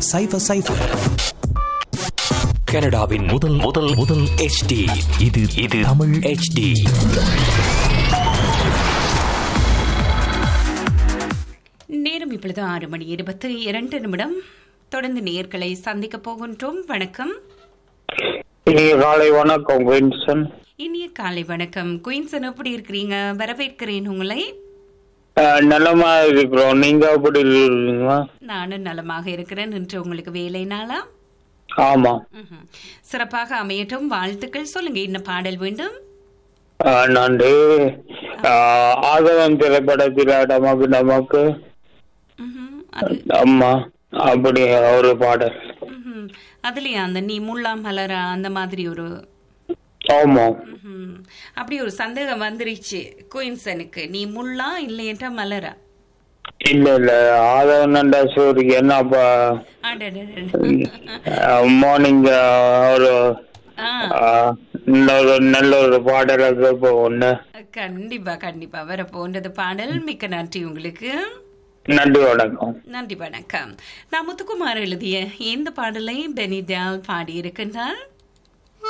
சைபர் சைபர் கனடாவின் முதல் முதல் முதல் HD இது இது தமிழ் HD நேரம் இப்பொழுது ஆறு மணி இருபத்தி இரண்டு நிமிடம் தொடர்ந்து நேர்களை சந்திக்க போகின்றோம் வணக்கம் இனிய காலை வணக்கம் வின்சன் இனிய காலை வணக்கம் குயின்சன் எப்படி இருக்கிறீங்க வரவேற்கிறேன் உங்களை அஹ், நலமா இருக்கிறோம் நீங்க எப்படி இருக்கீங்க நானும் நலமாக இருக்கிறேன் இன்று உங்களுக்கு வேலை நாளா ஆமா ம்ஹும். சிறப்பாக அமையட்டும் வாழ்த்துக்கள் சொல்லுங்க என்ன பாடல் வேண்டும் அஹ், நன்றி அஹ், ஆதவன் திரைப்படத்தில் நமக்கு நமக்கு ம்ஹும். அது அம்மா அப்படி ஒரு பாடல் ம்ஹும். அதுலயா அந்த நீ முள்ளா மலரா அந்த மாதிரி ஒரு ஆமா ம்ஹும். அப்படி ஒரு சந்தேகம் வந்துருச்சு குயின்சனுக்கு நீ முள்ளா இல்லையன்றா மலரா இல்ல இல்ல ஆதவன் சூரியன் அப்ப மார்னிங் ஒரு ஆ அஹ், இன்னொரு நல்ல ஒரு பாடலை கேட்போம் ஒண்ணு கண்டிப்பா கண்டிப்பா வர போன்றது பாடல் மிக்க நன்றி உங்களுக்கு நன்றி வணக்கம் நன்றி வணக்கம் நான் முத்துக்குமார் எழுதிய இந்த பாடலை பெனிதால் பாடியிருக்கின்றார்